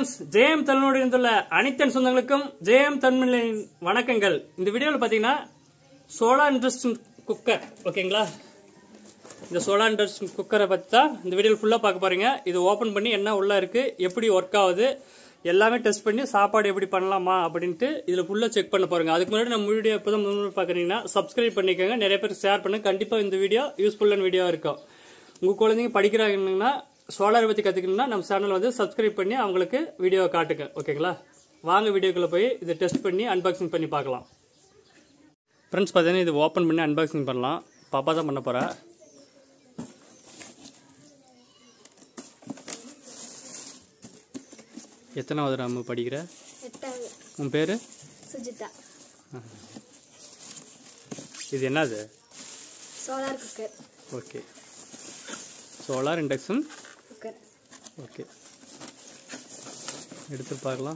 friends ஜெயம் தமிழோடு இருந்துள்ள அனைத்தன் சொந்தங்களுக்கும் ஜெயம் தமிழின் வணக்கங்கள் இந்த வீடியோவில் பார்த்தீங்கன்னா சோலார் இன்ட்ரெஸ்டிங் குக்கர் ஓகேங்களா இந்த சோலார் இன்ட்ரெஸ்டிங் குக்கரை பற்றி தான் இந்த வீடியோவில் ஃபுல்லாக பார்க்க போறீங்க இது ஓப்பன் பண்ணி என்ன உள்ள இருக்கு எப்படி ஒர்க் ஆகுது எல்லாமே டெஸ்ட் பண்ணி சாப்பாடு எப்படி பண்ணலாமா அப்படின்ட்டு இதில் ஃபுல்லாக செக் பண்ண போறீங்க அதுக்கு முன்னாடி நம்ம வீடியோ இப்போ தான் முதல்ல பார்க்குறீங்கன்னா சப்ஸ்கிரைப் பண்ணிக்கோங்க நிறைய பேர் ஷேர் பண்ணுங்க கண்டிப்பாக இந்த வீடியோ யூஸ்ஃபுல்லான வீடியோ இருக்கும் உங்கள் குழந்தைங்க படிக்கிறாங்கன்னா சோலார் பற்றி கற்றுக்கணும்னா நம்ம சேனல் வந்து சப்ஸ்கிரைப் பண்ணி அவங்களுக்கு வீடியோவை காட்டுங்க ஓகேங்களா வாங்க வீடியோக்குள்ளே போய் இதை டெஸ்ட் பண்ணி அன்பாக்சிங் பண்ணி பார்க்கலாம் ஃப்ரெண்ட்ஸ் பார்த்தீங்கன்னா இது ஓப்பன் பண்ணி அன்பாக்சிங் பண்ணலாம் பாப்பா தான் பண்ண போகிறா எத்தனாவது ராமு படிக்கிற எட்டாவது உன் பேர் சுஜிதா இது என்னது solar cooker okay solar induction cooker okay எடுத்து பார்க்கலாம்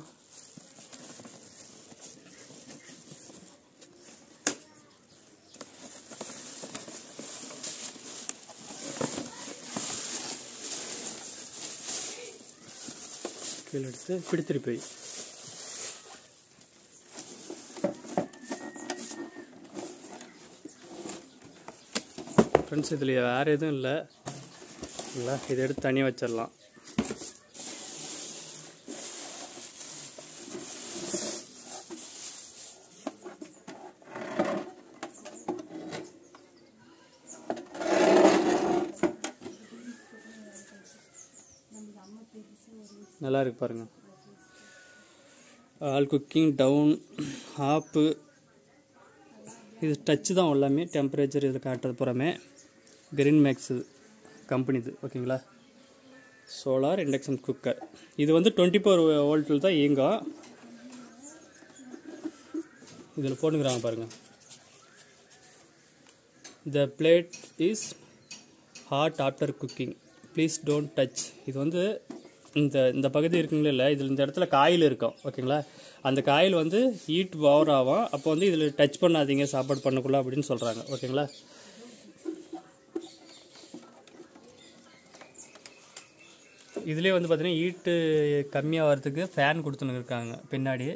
கீழே எடுத்து பிடித்திரு போய் ஃப்ரெண்ட்ஸ் இதில் வேறு எதுவும் இல்லை இல்லை இதை எடுத்து தனியாக வச்சிடலாம் நல்லா இருக்கு பாருங்க ஆல் குக்கிங் டவுன் ஆப்பு இது டச்சு தான் எல்லாமே டெம்பரேச்சர் இதில் காட்டுறது புறமே கிரீன் மேக்ஸ் கம்பெனி இது ஓகேங்களா சோலார் இண்டக்ஷன் குக்கர் இது வந்து டுவெண்ட்டி ஃபோர் வோல்ட்டில் தான் இயங்கும் இதில் போட்டுக்கிறாங்க பாருங்கள் the plate is hot after cooking please don't touch இது வந்து இந்த இந்த பகுதி இருக்குங்களா இல்லை இதில் இந்த இடத்துல காயில் இருக்கும் ஓகேங்களா அந்த காயில் வந்து ஹீட் ஓவர் ஆகும் அப்போ வந்து இதில் டச் பண்ணாதீங்க சாப்பாடு பண்ணக்குள்ள அப்படின்னு சொல்கிறாங்க ஓகேங்களா இதுலேயே வந்து பார்த்தீங்கன்னா ஹீட்டு கம்மியாக வரதுக்கு ஃபேன் கொடுத்துன்னு இருக்காங்க பின்னாடி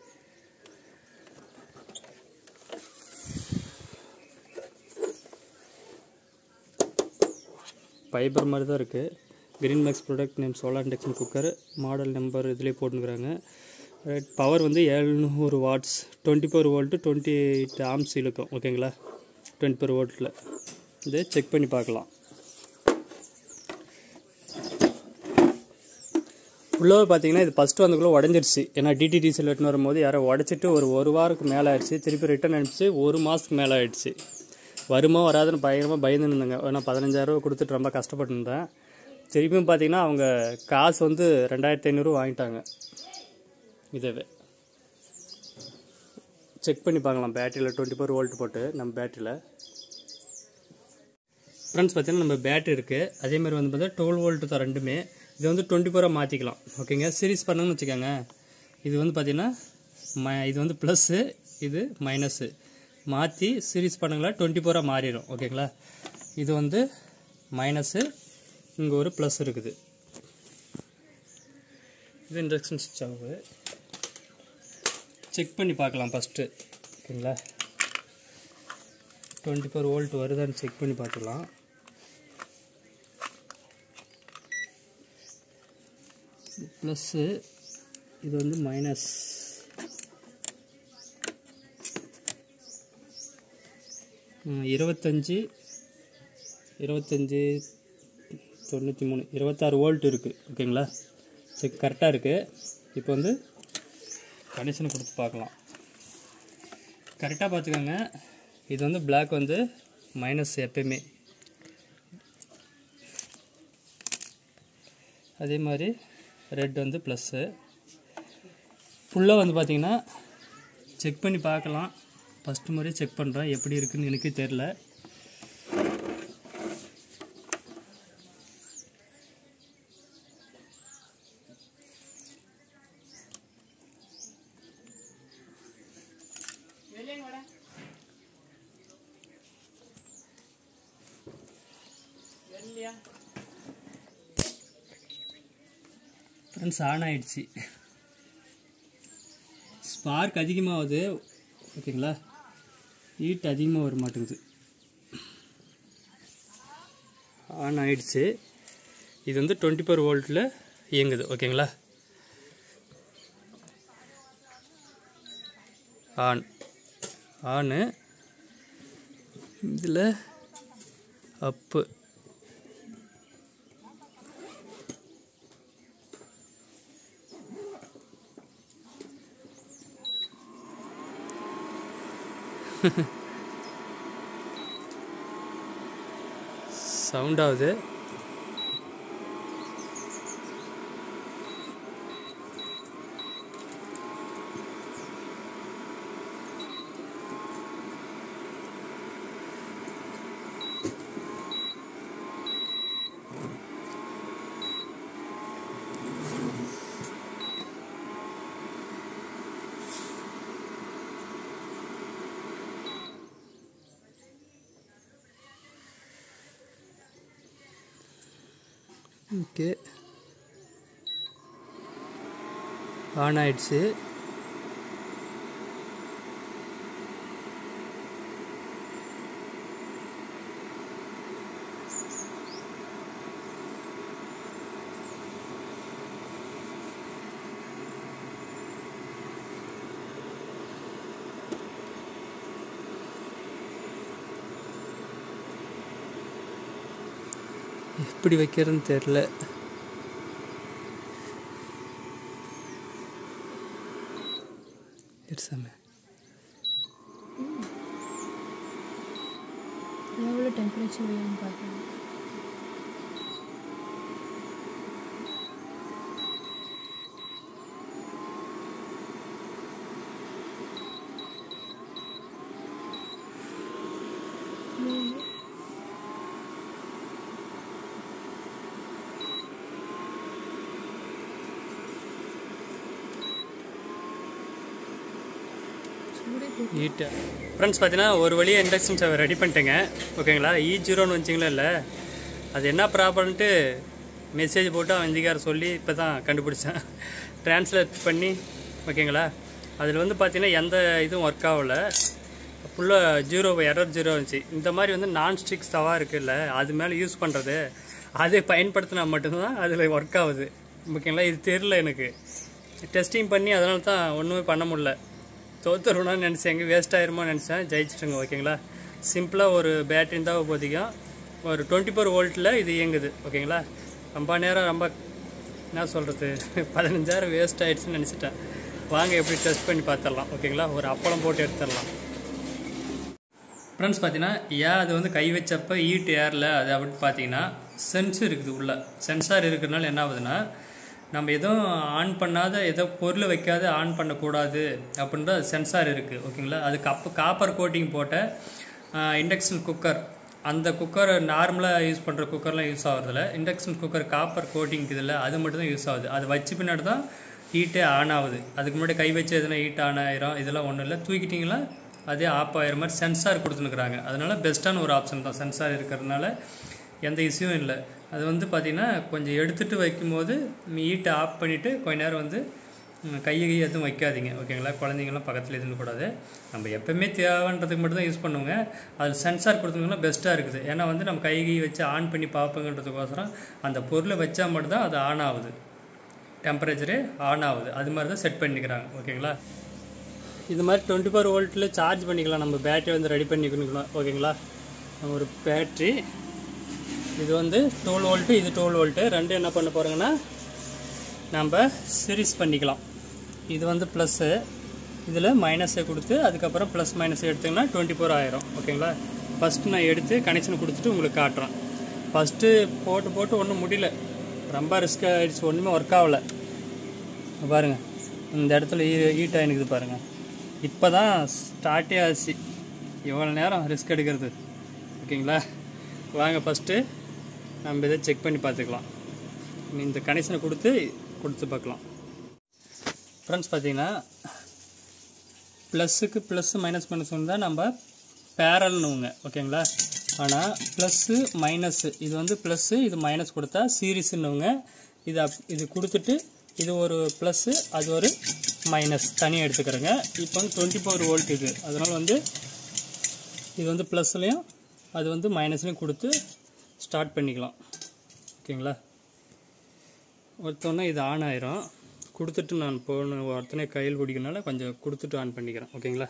ஃபைபர் மாதிரி தான் இருக்குது green max product name solar induction cooker model number இதுலேயே போட்டுக்கிறாங்க பவர் வந்து எழுநூறு watts twenty four volt twenty eight amps இழுக்கும் ஓகேங்களா டுவெண்ட்டி ஃபோர் வோல்ட்டில் இதை செக் பண்ணி பார்க்கலாம் உள்ளே பார்த்தீங்கன்னா இது ஃபஸ்ட்டு வந்துக்குள்ளே உடஞ்சிருச்சு ஏன்னா டிடிடிசியில் எட்டுன்னு வரும்போது யாரோ உடச்சிட்டு ஒரு ஒரு வாரத்துக்கு மேலே ஆயிடுச்சு திருப்பி ரிட்டர்ன் அனுப்பிச்சு ஒரு மாதத்துக்கு மேலே ஆயிடுச்சு வருமா வராதுன்னு பயங்கரமாக பயந்துன்னு இருந்தாங்க ஏன்னா பதினஞ்சாயிரரூவா கொடுத்துட்டு ரொம்ப கஷ்டப்பட்டு இருந்தேன் திருப்பியும் பார்த்தீங்கன்னா அவங்க காசு வந்து ரெண்டாயிரத்தி ஐநூறுரூவா வாங்கிட்டாங்க இதவே செக் பண்ணி பார்க்கலாம் பேட்டரியில் டுவெண்ட்டி ஃபோர் வோல்ட் போட்டு நம்ம பேட்டரியில் ஃப்ரெண்ட்ஸ் பார்த்தீங்கன்னா நம்ம பேட்டரி இருக்குது அதே மாதிரி வந்து பார்த்தா டுவெல் வோல்ட்டு தான் ரெண்டுமே இது வந்து டுவெண்ட்டி ஃபோராக மாற்றிக்கலாம் ஓகேங்க சீரிஸ் பண்ணணும்னு வச்சுக்கோங்க இது வந்து பார்த்தீங்கன்னா ம இது வந்து ப்ளஸ்ஸு இது மைனஸு மாற்றி சீரிஸ் பண்ணுங்களா டுவெண்ட்டி ஃபோராக மாறிடும் ஓகேங்களா இது வந்து மைனஸு இங்கே ஒரு ப்ளஸ் இருக்குது இது இண்டக்ஷன் சுவிட்ச் ஆகுது செக் பண்ணி பார்க்கலாம் ஃபஸ்ட்டு ஓகேங்களா டுவெண்ட்டி ஃபோர் வோல்ட் வருதான்னு செக் பண்ணி பார்த்துக்கலாம் ப்ளஸ்ஸு இது வந்து மைனஸ் இருபத்தஞ்சி இருபத்தஞ்சி தொண்ணூற்றி மூணு இருபத்தாறு வோல்ட் இருக்குது ஓகேங்களா சரி கரெக்டாக இருக்குது இப்போ வந்து கனெக்ஷன் கொடுத்து பார்க்கலாம் கரெக்டாக பார்த்துக்கோங்க இது வந்து பிளாக் வந்து மைனஸ் எப்பயுமே அதே மாதிரி ரெட் வந்து ப்ளஸ்ஸு ஃபுல்லாக வந்து பார்த்தீங்கன்னா செக் பண்ணி பார்க்கலாம் ஃபஸ்ட்டு முறை செக் பண்ணுறேன் எப்படி இருக்குன்னு எனக்கு தெரில ஃப்ரெண்ட்ஸ் ஆன் ஆயிடுச்சு ஸ்பார்க் அதிகமாகுது ஓகேங்களா ஹீட் அதிகமாக வர மாட்டேங்குது ஆன் ஆயிடுச்சு இது வந்து டுவெண்ட்டி ஃபோர் வோல்ட்டில் இயங்குது ஓகேங்களா ஆன் ஆனு இதில் அப்பு சவுண்ட் ஆகுது ஓகே ஆன் ஆயிடுச்சு எப்படி வைக்கிறதுன்னு தெரில இருசாமே எவ்வளோ டெம்பரேச்சர் வேணும்னு பார்க்கணும் ஹீட்டு ஃப்ரெண்ட்ஸ் பார்த்தீங்கன்னா ஒரு வழியாக இண்டக்ஷன் ஸ்டவ் ரெடி பண்ணிட்டேங்க ஓகேங்களா இ ஜீரோன்னு வச்சிங்களா இல்லை அது என்ன ப்ராப்ளம்ன்ட்டு மெசேஜ் போட்டு அவன் இந்திக்கார சொல்லி இப்போ தான் கண்டுபிடிச்சேன் ட்ரான்ஸ்லேட் பண்ணி ஓகேங்களா அதில் வந்து பார்த்தீங்கன்னா எந்த இதுவும் ஒர்க் ஆகலை ஃபுல்லாக ஜீரோ எரர் ஜீரோ இருந்துச்சு இந்த மாதிரி வந்து நான்ஸ்டிக் தவா இருக்குல்ல அது மேலே யூஸ் பண்ணுறது அது பயன்படுத்தினா மட்டும்தான் அதில் ஒர்க் ஆகுது ஓகேங்களா இது தெரில எனக்கு டெஸ்டிங் பண்ணி அதனால தான் ஒன்றுமே பண்ண முடியல தோத்துருவோம்னு நினச்சேன் எங்கே வேஸ்ட் ஆயிருமோ நினச்சேன் ஜெயிச்சிட்டுங்க ஓகேங்களா சிம்பிளாக ஒரு பேட்டரி தான் போதிக்கும் ஒரு டுவெண்ட்டி ஃபோர் வோல்ட்டில் இது இயங்குது ஓகேங்களா ரொம்ப நேரம் ரொம்ப என்ன சொல்கிறது பதினஞ்சாயிரம் வேஸ்ட் ஆயிடுச்சுன்னு நினச்சிட்டேன் வாங்க எப்படி டெஸ்ட் பண்ணி பார்த்துடலாம் ஓகேங்களா ஒரு அப்பளம் போட்டு எடுத்துடலாம் ஃப்ரெண்ட்ஸ் பார்த்தீங்கன்னா ஏன் அது வந்து கை வச்சப்போ ஈட்டு ஏரில் அது அப்படின்னு பார்த்தீங்கன்னா சென்ஸ் இருக்குது உள்ள சென்சார் இருக்கிறதுனால என்ன ஆகுதுன்னா நம்ம எதுவும் ஆன் பண்ணாத ஏதோ பொருள் வைக்காத ஆன் பண்ணக்கூடாது அப்படின்ற சென்சார் இருக்குது ஓகேங்களா அது கப்பு காப்பர் கோட்டிங் போட்ட இண்டக்ஷன் குக்கர் அந்த குக்கர் நார்மலாக யூஸ் பண்ணுற குக்கர்லாம் யூஸ் ஆகுறதில்ல இண்டக்ஷன் குக்கர் காப்பர் கோட்டிங் இதில் அது மட்டும் தான் யூஸ் ஆகுது அது வச்சு பின்னாடி தான் ஹீட்டே ஆன் ஆகுது அதுக்கு முன்னாடி கை வச்சு எதுனா ஹீட் ஆன் ஆயிரும் இதெல்லாம் ஒன்றும் இல்லை தூக்கிட்டிங்களா அதே ஆஃப் ஆகிற மாதிரி சென்சார் கொடுத்துனுக்குறாங்க அதனால பெஸ்ட்டான ஒரு ஆப்ஷன் தான் சென்சார் இருக்கிறதுனால எந்த இஷ்யூவும் இல்லை அது வந்து பார்த்திங்கன்னா கொஞ்சம் எடுத்துகிட்டு வைக்கும்போது ஹீட்டை ஆஃப் பண்ணிவிட்டு கொஞ்ச நேரம் வந்து ம், கையை கை எதுவும் வைக்காதீங்க ஓகேங்களா குழந்தைங்களாம் பக்கத்தில் எதுவும் கூடாது நம்ம எப்பவுமே தேவைன்றதுக்கு மட்டும் தான் யூஸ் பண்ணுவோங்க அதில் சென்சார் கொடுத்தோம்னா பெஸ்ட்டாக இருக்குது ஏன்னா வந்து நம்ம கை கை வச்சு ஆன் பண்ணி பார்ப்போங்கன்றதுக்கோசரம் அந்த பொருளை வச்சா மட்டும்தான் அது ஆன் ஆகுது டெம்பரேச்சரு ஆன் ஆகுது அது மாதிரி தான் செட் பண்ணிக்கிறாங்க ஓகேங்களா இது மாதிரி டுவெண்ட்டி ஃபோர் வோல்ட்டில் சார்ஜ் பண்ணிக்கலாம் நம்ம பேட்டரி வந்து ரெடி பண்ணிக்கணும் ஓகேங்களா நம்ம ஒரு பேட்ரி இது வந்து டுவெல் வோல்ட்டு இது டுவெல் வோல்ட்டு ரெண்டு என்ன பண்ண போகிறோங்கன்னா நம்ம சீரிஸ் பண்ணிக்கலாம் இது வந்து ப்ளஸ்ஸு இதில் மைனஸை கொடுத்து அதுக்கப்புறம் ப்ளஸ் மைனஸ் எடுத்திங்கன்னா டுவெண்ட்டி ஃபோர் ஆயிரும் ஓகேங்களா ஃபஸ்ட்டு நான் எடுத்து கனெக்ஷன் கொடுத்துட்டு உங்களுக்கு காட்டுறேன் ஃபஸ்ட்டு போட்டு போட்டு ஒன்றும் முடியல ரொம்ப ரிஸ்க் ஆகிடுச்சு ஒன்றுமே ஒர்க் ஆகலை பாருங்கள் இந்த இடத்துல ஹீட் ஆகினுக்குது பாருங்கள் இப்போ தான் ஸ்டார்ட்டே ஆச்சு எவ்வளோ நேரம் ரிஸ்க் எடுக்கிறது ஓகேங்களா வாங்க ஃபஸ்ட்டு நம்ம இதை செக் பண்ணி பார்த்துக்கலாம் இந்த கனெக்ஷனை கொடுத்து கொடுத்து பார்க்கலாம் ஃப்ரெண்ட்ஸ் பார்த்தீங்கன்னா ப்ளஸ்ஸுக்கு ப்ளஸ் மைனஸ் மைனஸ் தான் நம்ம பேரல்னுங்க ஓகேங்களா ஆனால் ப்ளஸ்ஸு மைனஸ்ஸு இது வந்து ப்ளஸ்ஸு இது மைனஸ் கொடுத்தா சீரீஸ்ன்னுவங்க இது அப் இது கொடுத்துட்டு இது ஒரு ப்ளஸ்ஸு அது ஒரு மைனஸ் தனியாக எடுத்துக்கிறேங்க இப்போ வந்து டுவெண்ட்டி ஃபோர் வோல்ட் இது அதனால் வந்து இது வந்து ப்ளஸ்லேயும் அது வந்து மைனஸ்லையும் கொடுத்து ஸ்டார்ட் பண்ணிக்கலாம் ஓகேங்களா ஒருத்தோன்னா இது ஆன் ஆயிரும் கொடுத்துட்டு நான் போன ஒருத்தனே கையில் குடிக்கனால கொஞ்சம் கொடுத்துட்டு ஆன் பண்ணிக்கிறேன் ஓகேங்களா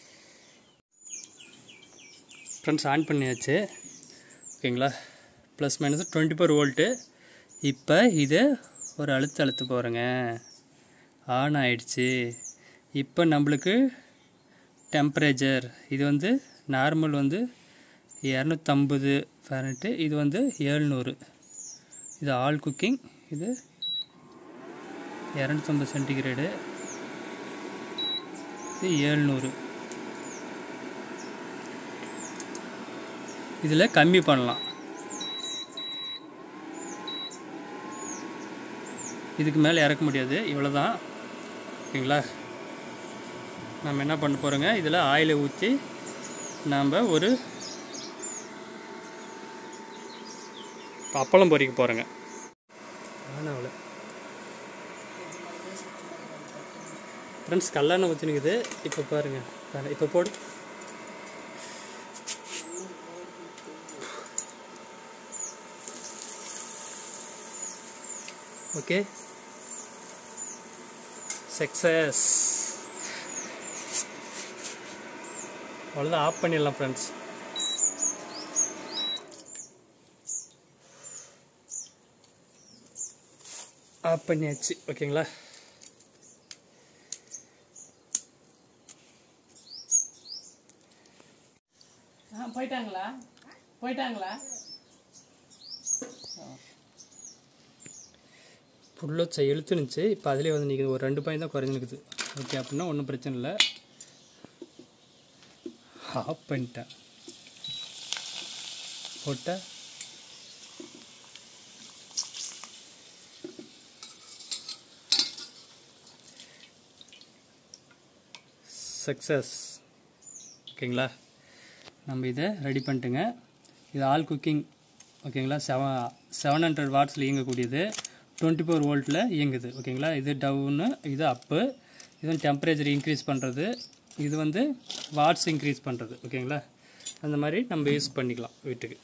ஃப்ரெண்ட்ஸ் ஆன் பண்ணியாச்சு ஓகேங்களா plus minus twenty four volt இப்போ இது ஒரு அழுத்து அழுத்து போகிறேங்க ஆன் ஆயிடுச்சு இப்போ நம்மளுக்கு டெம்பரேச்சர் இது வந்து நார்மல் வந்து இரநூத்தம்பது ஃபேரட்டு இது வந்து ஏழ்நூறு இது ஆல் குக்கிங் இது இரநூத்தம்பது சென்டிகிரேடு இது ஏழ்நூறு இதில் கம்மி பண்ணலாம் இதுக்கு மேலே இறக்க முடியாது இவ்வளோ தான் ஓகேங்களா நம்ம என்ன பண்ண போகிறோங்க இதில் ஆயிலை ஊற்றி நாம் ஒரு அப்பளம் பொரிக்க போகிறோங்க ஆனால் ஃப்ரெண்ட்ஸ் கல்லான ஊற்றினுக்குது இப்போ பாருங்கள் இப்போ போடு ஓகே சக்ஸஸ் அவ்வளோதான் ஆஃப் பண்ணிடலாம் ஃப்ரெண்ட்ஸ் ஆஃப் பண்ணியாச்சு ஓகேங்களா ஆ போயிட்டாங்களா போயிட்டாங்களா ஃபுல்லாக இழுத்துனுச்சு இப்போ அதிலே வந்து நிற்குது ஒரு ரெண்டு பாயிண்ட் தான் குறைஞ்சு நிற்குது ஓகே அப்படின்னா ஒன்றும் பிரச்சனை இல்லை ஆஃப் பண்ணிட்டேன் போட்ட சக்ஸஸ் ஓகேங்களா நம்ம இதை ரெடி பண்ணிட்டுங்க இது ஆல் குக்கிங் ஓகேங்களா செவன் செவன் ஹண்ட்ரட் வாட்ஸில் இயங்கக்கூடியது டுவெண்ட்டி ஃபோர் வோல்ட்டில் இயங்குது ஓகேங்களா இது டவுனு இது அப்பு இது வந்து டெம்பரேச்சர் இன்க்ரீஸ் பண்ணுறது இது வந்து வாட்ஸ் இன்க்ரீஸ் பண்ணுறது ஓகேங்களா அந்த மாதிரி நம்ம யூஸ் பண்ணிக்கலாம் வீட்டுக்கு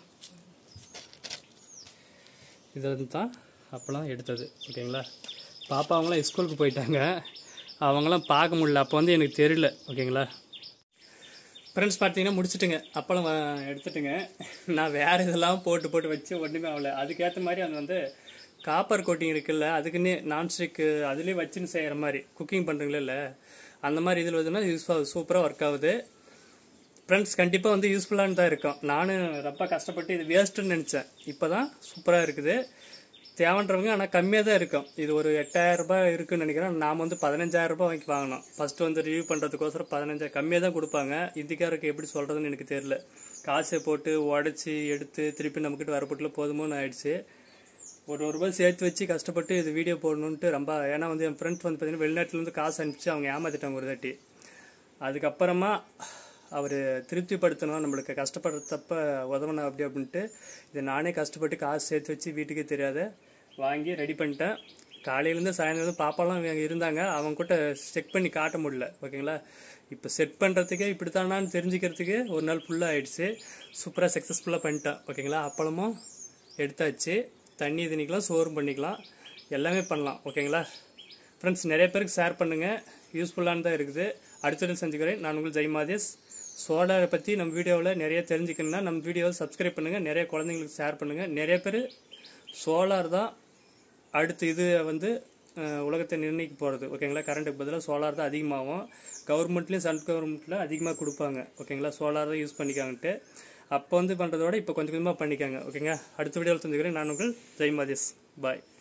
இது வந்து தான் அப்போலாம் எடுத்தது ஓகேங்களா பாப்பா அவங்களாம் ஸ்கூலுக்கு போயிட்டாங்க அவங்களாம் பார்க்க முடியல அப்போ வந்து எனக்கு தெரியல ஓகேங்களா ஃப்ரெண்ட்ஸ் பார்த்தீங்கன்னா முடிச்சுட்டுங்க அப்பளம் வ- எடுத்துட்டுங்க நான் வேறு இதெல்லாம் போட்டு போட்டு வச்சு ஒன்றுமே ஆகல அதுக்கேற்ற மாதிரி அது வந்து காப்பர் கோட்டிங் இருக்குல்ல அதுக்குன்னு நான்ஸ்டிக்கு அதுலேயே வச்சுன்னு செய்கிற மாதிரி குக்கிங் பண்ணுறீங்களே அந்த மாதிரி இதில் வந்து யூஸ் சூப்பராக ஒர்க் ஆகுது ஃப்ரெண்ட்ஸ் கண்டிப்பாக வந்து யூஸ்ஃபுல்லானு தான் இருக்கும் நானும் ரொம்ப கஷ்டப்பட்டு இது வேஸ்ட்டுன்னு நினச்சேன் இப்போ தான் சூப்பராக இருக்குது தேவைன்றவங்க ஆனால் கம்மியாக தான் இருக்கும் இது ஒரு எட்டாயிரம் ரூபாய் இருக்குன்னு நினைக்கிறேன் நாம் வந்து பதினஞ்சாயிரம் ரூபாய் வாங்கி வாங்கினோம் ஃபஸ்ட்டு வந்து ரிவ்யூ பண்ணுறதுக்கோசரம் பதினஞ்சாயிரம் கம்மியாக தான் கொடுப்பாங்க இந்திக்காருக்கு எப்படி சொல்கிறதுன்னு எனக்கு தெரியல காசை போட்டு உடச்சி எடுத்து திருப்பி நம்மக்கிட்ட வரப்பட்டுல போதுமோன்னு ஆயிடுச்சு ஒரு ஒரு ரூபாய் சேர்த்து வச்சு கஷ்டப்பட்டு இது வீடியோ போடணுன்ட்டு ரொம்ப ஏன்னா வந்து என் ஃப்ரெண்ட் வந்து பார்த்தீங்கன்னா வெளிநாட்டிலேருந்து காசு அனுப்பிச்சு அவங்க ஏமாத்திட்டாங்க ஒரு தாட்டி அதுக்கப்புறமா அவர் திருப்திப்படுத்தணும் நம்மளுக்கு கஷ்டப்படுறதப்ப உதவணும் அப்படி அப்படின்ட்டு இதை நானே கஷ்டப்பட்டு காசு சேர்த்து வச்சு வீட்டுக்கே தெரியாத வாங்கி ரெடி பண்ணிட்டேன் காலையிலேருந்து சாயந்தரம் வந்து பாப்பாலாம் அங்கே இருந்தாங்க அவங்க கூட செக் பண்ணி காட்ட முடியல ஓகேங்களா இப்போ செட் பண்ணுறதுக்கே இப்படி தானான்னு தெரிஞ்சுக்கிறதுக்கு ஒரு நாள் ஃபுல்லாக ஆயிடுச்சு சூப்பராக சக்ஸஸ்ஃபுல்லாக பண்ணிட்டேன் ஓகேங்களா அப்பளமும் எடுத்தாச்சு தண்ணி திணிக்கலாம் சோறும் பண்ணிக்கலாம் எல்லாமே பண்ணலாம் ஓகேங்களா ஃப்ரெண்ட்ஸ் நிறைய பேருக்கு ஷேர் பண்ணுங்கள் யூஸ்ஃபுல்லானதாக இருக்குது அடுத்தது செஞ்சுக்கிறேன் நான் உங்கள் ஜெய்மாதேஷ் சோலாரை பற்றி நம்ம வீடியோவில் நிறைய தெரிஞ்சுக்கணும்னா நம்ம வீடியோவை சப்ஸ்கிரைப் பண்ணுங்கள் நிறைய குழந்தைங்களுக்கு ஷேர் பண்ணுங்கள் நிறைய பேர் சோலார் தான் அடுத்து இது வந்து அஹ், உலகத்தை நிர்ணயிக்க போகிறது ஓகேங்களா கரண்ட்டுக்கு பதிலாக சோலார் தான் அதிகமாகும் கவர்மெண்ட்லேயும் சென்ட்ரல் கவர்மெண்ட்டில் அதிகமாக கொடுப்பாங்க ஓகேங்களா சோலார் தான் யூஸ் பண்ணிக்காங்கன்ட்டு அப்போ வந்து பண்ணுறதோட இப்போ கொஞ்சம் கொஞ்சமாக பண்ணிக்காங்க ஓகேங்க அடுத்த வீடியோவில் தெரிஞ்சுக்கிறேன் நான் உங்கள் ஜெய்மாதேஷ் பாய்